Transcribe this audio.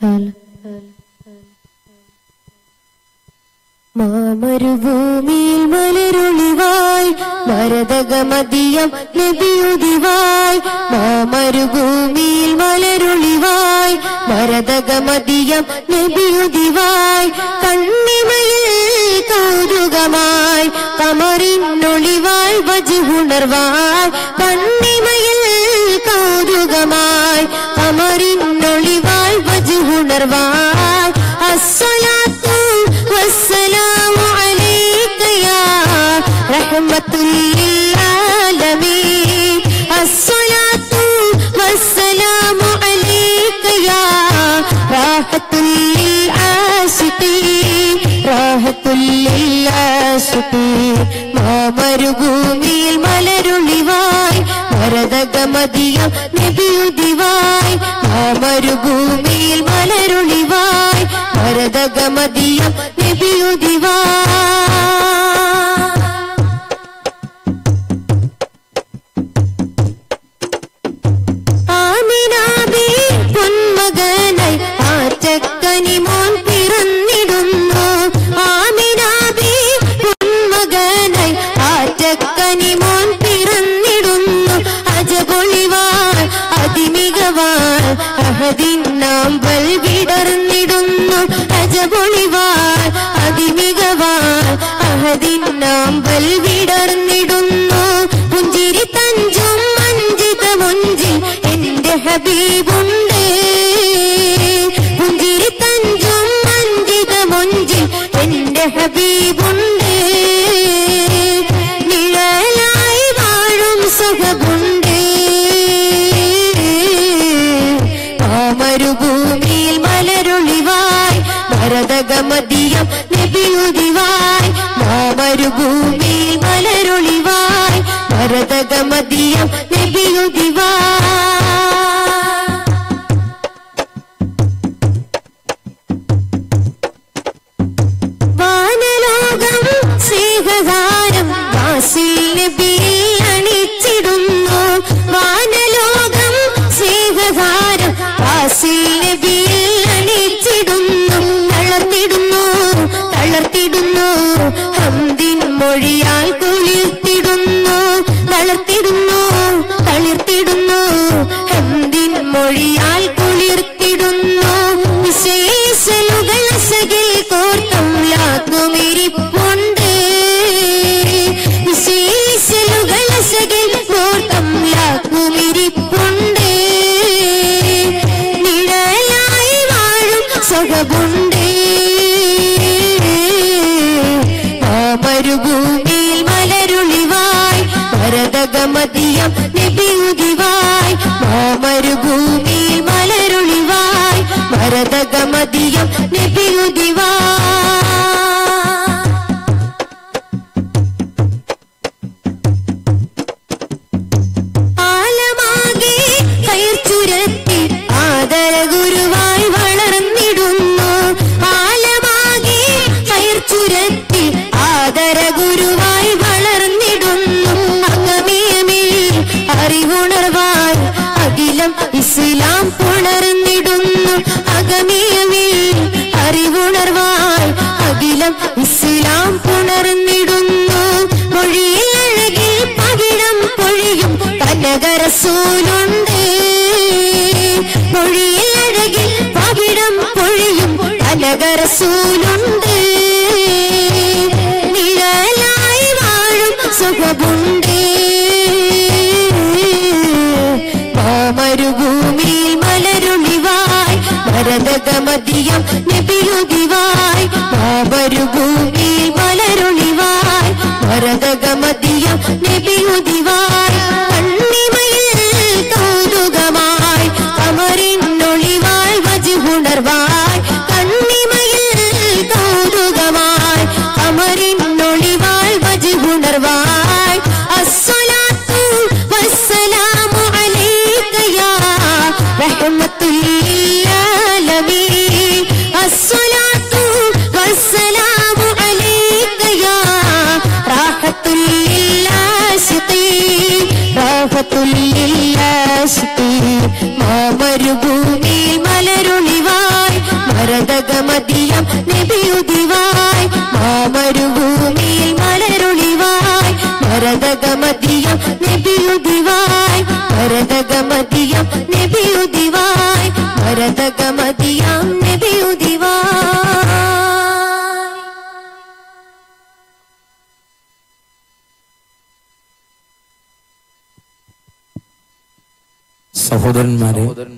മാമരുഭൂമിയിൽ മലരുളിവായി ഭരതകമതിയം നബിയുതിവായി മാമരുഭൂമിയിൽ മലരുളിവായി ഭരതകമതിയം നബിയുതിവായി കണ്ണിമയിൽ കൗതുകമായി കമറിനൊളിവായി വജുണർവായി കണ്ണിമയിൽ കൗതുകമായി കമറിനൊളിവായി വജുണർവായി അസ്സലാത്തു വസ്സലാമു അലൈക യാ റഹ്മത്തുൽ ലിൽആലമീൻ അസ്സലാത്തു വസ്സലാമു അലൈക യാ റാഹത്തുൽ ലിൽആശിഖീൻ റാഹത്തുൽ ലിൽആശിഖീൻ മാമരുഭൂമിയിൽ മലരുളിവായി ഭരതകമതിയം നബിയുദിവായി മാമരുഭൂമിയിൽ മലരുളിവായി ഭരതകമതിയം നബിയുദിവായി ആമിനാബി പൊന്മകനായി ആറ്റക്കനി മോൻ പിറന്നിടുന്നു ആമിനാബി പൊന്മകനായി ആറ്റക്കനി മോൻ പിറന്നിടുന്നു അജപൊളിവാൾ അതിമികവാൾ അഹദിന്നാമ്പൽ വിടർന്നിടുന്നു അജപൊളിവാൾ അതിമികവാൾ അഹദിന്നാമ്പൽ വിടർന്നിടുന്നു പുഞ്ചിരി തഞ്ചും മഞ്ചിത മുഞ്ചിൽ എന്റെ ഹബീബുണ്ട് പുഞ്ചിരി തഞ്ചും മഞ്ചിത മുഞ്ചിൽ എന്റെ ഹബീബുണ്ട് നിഴലായി വാഴും സുഖമുണ്ട് മരുഭൂമിയിൽ മലരുളിവായി ഭരതകമതിയം നബിയുദിവായി മരുഭൂമിയിൽ മലരുളിവായി ഭരതകമതിയം നബിയുദിവായി വാനലോകം സ്നേഹഗാനം വാസിൽ നബിയിൽ അണിച്ചിടുന്നു വാനലോകം സ്നേഹഗാനം വാസിൽ നബിയിൽ അണിച്ചിടുന്നു തളർത്തിടുന്നു തളർത്തിടുന്നു ഹംദിൻ മൊഴിയാൽ കുളിർത്തിടുന്നു തളർത്തിടുന്നു തളിർത്തിടുന്നു ഹംദിൻ മൊഴിയാൽ കുളിർത്തിടുന്നു വിശേഷലുകൾ സകിൽ കോർത്തും ലാക്കുമിരിപ്പുണ്ട് വിശേഷലുകൾ സകിൽ കോർത്തും ലാക്കുമിരിപ്പുണ്ട് നിഴലായി വാഴും സുഖമുണ്ട് മരുഭൂമിയിൽ മലരുളിവായി ഭരതകമതിയം നബിയുദിവായി മരുഭൂമിയിൽ മലരുളിവായി ഭരതകമതിയം നബിയുദിവായി ആലമാകെ കയർ ചുരത്തി ആദര ഗുരുവായി വളർന്നിടുന്നു ആലമാകെ കയർ ചുരത്തി ആദര ഗുരുവായി വളർന്നിടുന്നു അകമേമിൽ അറിവുണർവായി അഖിലം ഇസ്ലാം പുണർന്നിടുന്നു അകമേമിൽ അറിവുണർവായി അഖിലം ഇസ്ലാം പുണർന്നിടുന്നു മൊഴിയിൽ അഴകിൽ പകിടം പൊഴിയും കനകരസൂലുണ്ട് മൊഴിയിൽ അഴകിൽ പകിടം പൊഴിയും കനകരസൂലുണ്ട് നിഴലായി വാഴും സുഖമുണ്ട് മരുഭൂമിയിൽ മലരുളിവായി ഭരതകമതിയം നബിയുദിവായി മരുഭൂമിയിൽ മലരുളിവായി ഭരതകമതിയം നബിയുദിവായി കണ്ണിമയിൽ കൗതുകമായി കമറിനൊളിവായി വജുണർവായി കണ്ണിമയിൽ കൗതുകമായി കമറിനൊളിവായി വജുണർവായി അസ്സലാത്തു വസ്സലാമു അലൈക യാ റഹ്മത്തുൽ ലിൽആലമീൻ അസ്സലാത്തു വസ്സലാമു അലൈക യാ റാഹത്തുൽ ലിൽആശിഖീൻ റാഹത്തുൽ ലിൽആശിഖീൻ മാമരുഭൂമിയിൽ മലരുളിവായി മരതകമതിയം നബിയുദിവായ് മാമരുഭൂമിയിൽ മലരുളിവായ് മരതകമതിയം നബിയുദിവായ് മരതകമതിയം നബിയുദിവായ് മരതകമതിയം നബിയുദിവായ് സഹോദരന്മാരെ